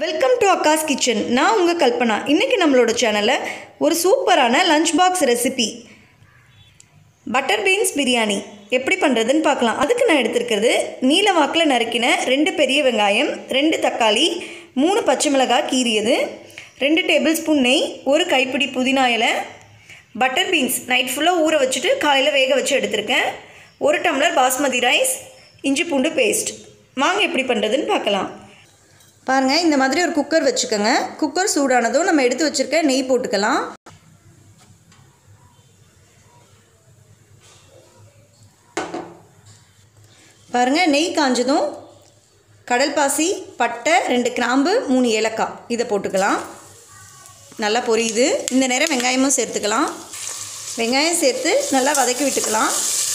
welcome to அக்காஸ் kitchen நான் உங்கள் கல்பனா இன்றைக்கி நம்மளோட சேனலில் ஒரு சூப்பரான lunch box recipe butter beans biryani எப்படி பண்ணுறதுன்னு பார்க்கலாம் அதுக்கு நான் எடுத்திருக்கிறது நீல வாக்கில் நறுக்கின ரெண்டு பெரிய வெங்காயம் ரெண்டு தக்காளி மூணு பச்சை மிளகாய் கீறியது ரெண்டு டேபிள் ஸ்பூன் நெய் ஒரு கைப்பிடி புதினா இலை பட்டர் பீன்ஸ் நைட் ஃபுல்லாக ஊற வச்சுட்டு காலையில் வேக வச்சு எடுத்திருக்கேன் ஒரு டம்ளர் பாஸ்மதி ரைஸ் இஞ்சி பூண்டு பேஸ்ட் வாங்க எப்படி பண்ணுறதுன்னு பார்க்கலாம் பாருங்கள் இந்த மாதிரி ஒரு குக்கர் வச்சுக்கோங்க குக்கர் சூடானதும் நம்ம எடுத்து வச்சுருக்க நெய் போட்டுக்கலாம் பாருங்கள் நெய் காஞ்சதும் கடல் பாசி பட்டை ரெண்டு கிராம்பு மூணு ஏலக்காய் இதை போட்டுக்கலாம் நல்லா பொரியுது இந்த நேரம் வெங்காயமும் சேர்த்துக்கலாம் வெங்காயம் சேர்த்து நல்லா வதக்கி விட்டுக்கலாம்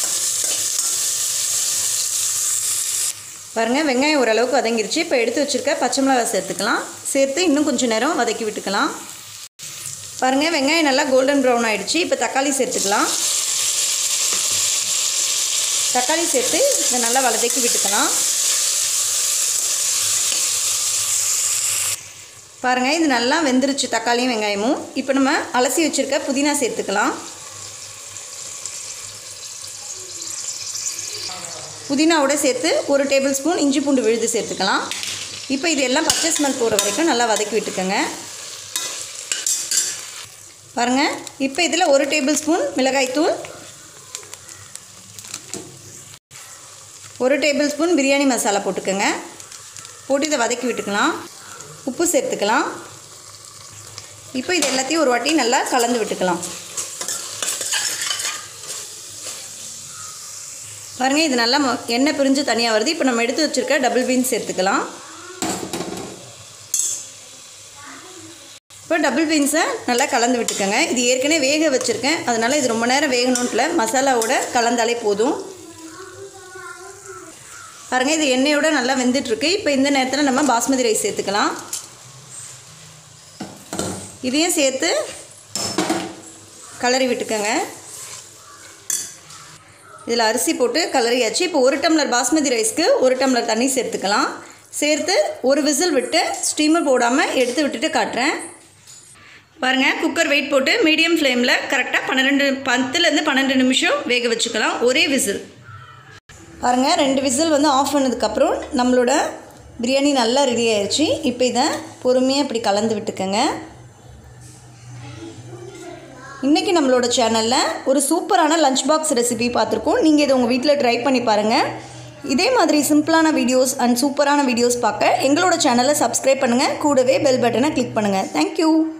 பாருங்கள் வெங்காயம் ஓரளவுக்கு வதங்கிருச்சு இப்போ எடுத்து வச்சுருக்க பச்சை மிளகாய் சேர்த்துக்கலாம் சேர்த்து இன்னும் கொஞ்சம் நேரம் வதக்கி விட்டுக்கலாம் பாருங்கள் வெங்காயம் நல்லா கோல்டன் ப்ரௌன் ஆகிடுச்சு இப்போ தக்காளி சேர்த்துக்கலாம் தக்காளி சேர்த்து இதை நல்லா வதக்கி விட்டுக்கலாம் பாருங்கள் இது நல்லா வெந்துருச்சு தக்காளியும் வெங்காயமும் இப்போ நம்ம அலசி வச்சுருக்க புதினா சேர்த்துக்கலாம் புதினாவோட சேர்த்து ஒரு டேபிள் ஸ்பூன் இஞ்சி பூண்டு விழுது சேர்த்துக்கலாம் இப்போ இது எல்லாம் பச்சை ஸ்மெல் போகிற வரைக்கும் நல்லா வதக்கி விட்டுக்கோங்க பாருங்கள் இப்போ இதில் ஒரு டேபிள் ஸ்பூன் மிளகாய்த்தூள் ஒரு டேபிள் ஸ்பூன் பிரியாணி மசாலா போட்டுக்கோங்க போட்டு இதை வதக்கி விட்டுக்கலாம் உப்பு சேர்த்துக்கலாம் இப்போ இது எல்லாத்தையும் ஒரு வாட்டி நல்லா கலந்து விட்டுக்கலாம் பாருங்கள் இது நல்லா மொ- எண்ணெய் பிரிஞ்சு தனியாக வருது இப்போ நம்ம எடுத்து வச்சுருக்க டபுள் பீன்ஸ் சேர்த்துக்கலாம் இப்போ டபுள் பீன்ஸை நல்லா கலந்து விட்டுக்கோங்க இது ஏற்கனவே வேக வச்சுருக்கேன் அதனால் இது ரொம்ப நேரம் வேகணுன்ட்டுல மசாலாவோட கலந்தாலே போதும் பாருங்கள் இது எண்ணெயோட நல்லா வெந்துட்டுருக்கு இப்போ இந்த நேரத்தில் நம்ம பாஸ்மதி ரைஸ் சேர்த்துக்கலாம் இதையும் சேர்த்து கலரி விட்டுக்கோங்க இதில் அரிசி போட்டு கலரியாச்சு இப்போ ஒரு டம்ளர் பாஸ்மதி ரைஸ்க்கு ஒரு டம்ளர் தண்ணி சேர்த்துக்கலாம் சேர்த்து ஒரு விசில் விட்டு ஸ்டீமர் போடாமல் எடுத்து விட்டுட்டு காட்டுறேன் பாருங்கள் குக்கர் வெயிட் போட்டு மீடியம் ஃப்ளேமில் கரெக்டாக பன்னிரெண்டு பத்துலேருந்து பன்னெண்டு நிமிஷம் வேக வச்சுக்கலாம் ஒரே விசில் பாருங்கள் ரெண்டு விசில் வந்து ஆஃப் பண்ணதுக்கப்புறம் நம்மளோட பிரியாணி நல்லா ரெடி ஆயிடுச்சு இப்போ இதை பொறுமையாக இப்படி கலந்து விட்டுக்கோங்க இன்றைக்கி நம்மளோட சேனலில் ஒரு சூப்பரான லஞ்ச் பாக்ஸ் ரெசிபி பார்த்துருக்கோம் நீங்கள் இதை உங்கள் வீட்டில் ட்ரை பண்ணி பாருங்கள் இதே மாதிரி சிம்பிளான வீடியோஸ் அண்ட் சூப்பரான வீடியோஸ் பார்க்க எங்களோட சேனலை சப்ஸ்கிரைப் பண்ணுங்கள் கூடவே பெல் பட்டனை கிளிக் பண்ணுங்கள் தேங்க்யூ